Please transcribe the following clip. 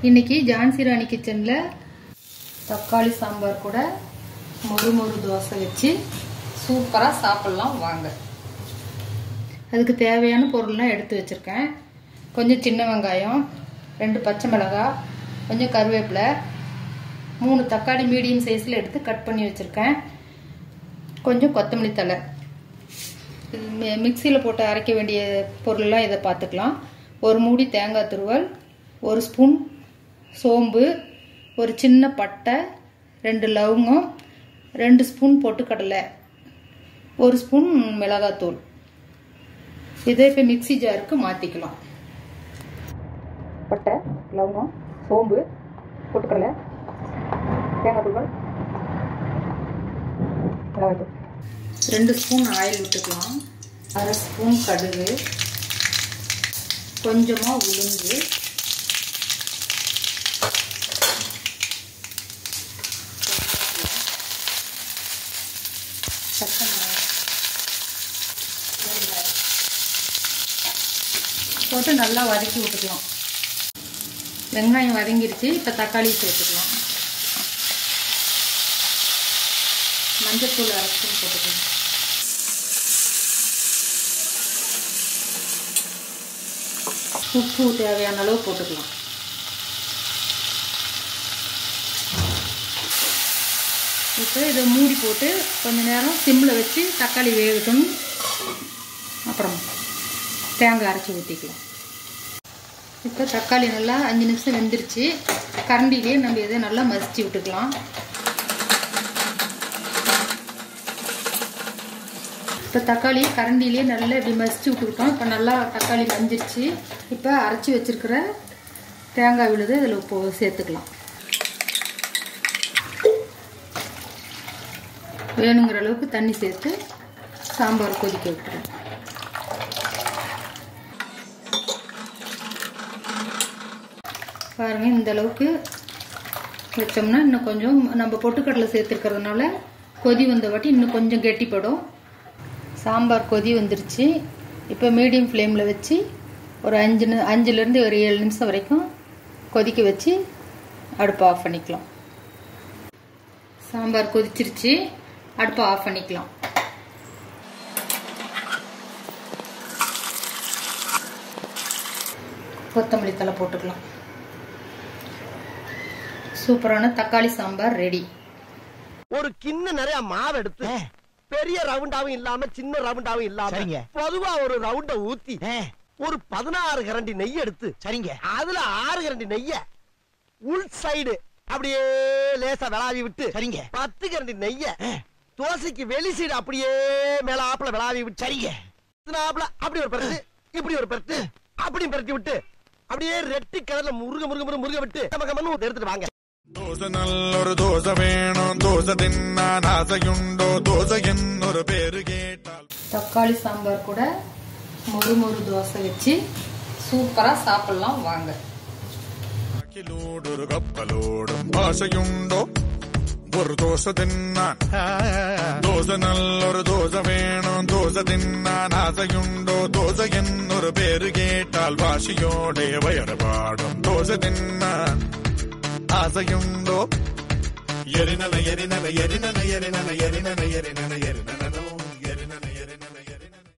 இன்னைக்கு ஜான்சி ராணி கிச்சனில் தக்காளி சாம்பார் கூட மொறு மொறு தோசை வச்சு சூப்பராக சாப்பிட்லாம் வாங்க அதுக்கு தேவையான பொருள்லாம் எடுத்து வச்சுருக்கேன் கொஞ்சம் சின்ன வெங்காயம் ரெண்டு பச்சை மிளகாய் கொஞ்சம் கருவேப்பிலை மூணு தக்காளி மீடியம் சைஸில் எடுத்து கட் பண்ணி வச்சுருக்கேன் கொஞ்சம் கொத்தமல்லி தழை மிக்சியில் போட்டு அரைக்க வேண்டிய பொருள்லாம் இதை பார்த்துக்கலாம் ஒரு மூடி தேங்காய் துருவல் ஒரு ஸ்பூன் சோம்பு ஒரு சின்ன பட்டை ரெண்டு லவங்கம் ரெண்டு ஸ்பூன் பொட்டுக்கடலை ஒரு ஸ்பூன் மிளகாத்தூள் இதை இப்போ மிக்சி ஜாருக்கு மாற்றிக்கலாம் பட்டை லவங்கம் சோம்பு பொட்டுக்கடலை தேங்காய் தூள் மிளகாத்தூள் ரெண்டு ஸ்பூன் ஆயில் விட்டுக்கலாம் அரை ஸ்பூன் கடுகு கொஞ்சமாக உளுந்து பச்சை மிளகாய் வெங்காயம் போட்டு நல்லா வதக்கி விட்டுக்கலாம் வெங்காயம் வதங்கிடுச்சு இப்போ தக்காளி சேர்த்துக்கலாம் மஞ்சத்தூள் அரைச்சி போட்டுக்கலாம் உப்பு தேவையான அளவு போட்டுக்கலாம் இப்போ இதை மூடி போட்டு கொஞ்ச நேரம் சிம்மில் வச்சு தக்காளி வேகட்டும் அப்புறம் தேங்காய் அரைச்சி ஊற்றிக்கலாம் இப்போ தக்காளி நல்லா அஞ்சு நிமிஷம் வெந்துருச்சு கரண்டிலே நம்ம இதை நல்லா மசிச்சு விட்டுக்கலாம் இப்போ தக்காளி கரண்டிலே நல்லா இப்படி மசிச்சு விட்டுக்கிட்டோம் இப்போ நல்லா தக்காளி மஞ்சிருச்சு இப்போ அரைச்சி வச்சிருக்கிற தேங்காய் விழுது இதில் இப்போ சேர்த்துக்கலாம் வேணுங்கிற அளவுக்கு தண்ணி சேர்த்து சாம்பார் கொதிக்க விட்டுருவோம் பாருங்க இந்த அளவுக்கு வச்சோம்னா இன்னும் கொஞ்சம் நம்ம பொட்டுக்கடலை சேர்த்துருக்கிறதுனால கொதி வந்த வாட்டி இன்னும் கொஞ்சம் கெட்டிப்படும் சாம்பார் கொதி வந்துருச்சு இப்போ மீடியம் ஃப்ளேமில் வச்சு ஒரு அஞ்சு அஞ்சுலேருந்து ஒரு ஏழு நிமிஷம் வரைக்கும் கொதிக்க வச்சு அடுப்பை ஆஃப் பண்ணிக்கலாம் சாம்பார் கொதிச்சிருச்சு அடுப்பை ஆஃப் பண்ணிக்கலாம் கொத்தமல்லி தலை போட்டுக்கலாம் சூப்பரான தக்காளி சாம்பார் ரெடி ஒரு கிண்ண நிறைய மாவு எடுத்து பெரிய ரவுண்டாவும் இல்லாம சின்ன ரவுண்டாவும் இல்லாம சரிங்க. பொதுவா ஒரு ரவுண்ட ஊத்தி ஒரு பதினாறு கரண்டி நெய் எடுத்து சரிங்க அதுல ஆறு கரண்டி நெய்ய உள் சைடு அப்படியே லேசா விளாவி விட்டு சரிங்க. பத்து கரண்டி நெய்ய தோசைக்கு வெளி சைடு அப்படியே மேல ஆப்புல விளாவி விட்டு சரிங்க ஆப்புல அப்படி ஒரு பரட்டு இப்படி ஒரு பரட்டு அப்படி பரட்டி விட்டு அப்படியே ரெட்டி கலர்ல முருக முருக முருக முருக விட்டு நம்ம கம்மன்னு எடுத்துட்டு வாங்க ദോശ നല്ലൊരു ദോശ വേണം ദോശ തിന്നാൻ ആശയുണ്ടോ ദോശ എന്നൊരു പേര് കേട്ടാൽ தக்காளி சாம்பார் கூட மொறு மொறு தோசை வச்சு சூப்பராக சாப்பிட்லாம் வாங்க ബാക്കിലോടൊരു കപ്പലോടും ഭാഷയുണ്ടോ ഒരു ദോശ തിന്നാൻ ദോശ നല്ലൊരു ദോശ വേണം ദോശ തിന്നാൻ ആശയുണ്ടോ ദോശ എന്നൊരു പേര് കേട്ടാൽ ഭാഷയോടെ വയറുപാടും ദോശ തിന്നാൻ ആശയുണ്ടോ എരിനല എരിനല എരിനല എരിനല എരിനല എരിനല എരിനല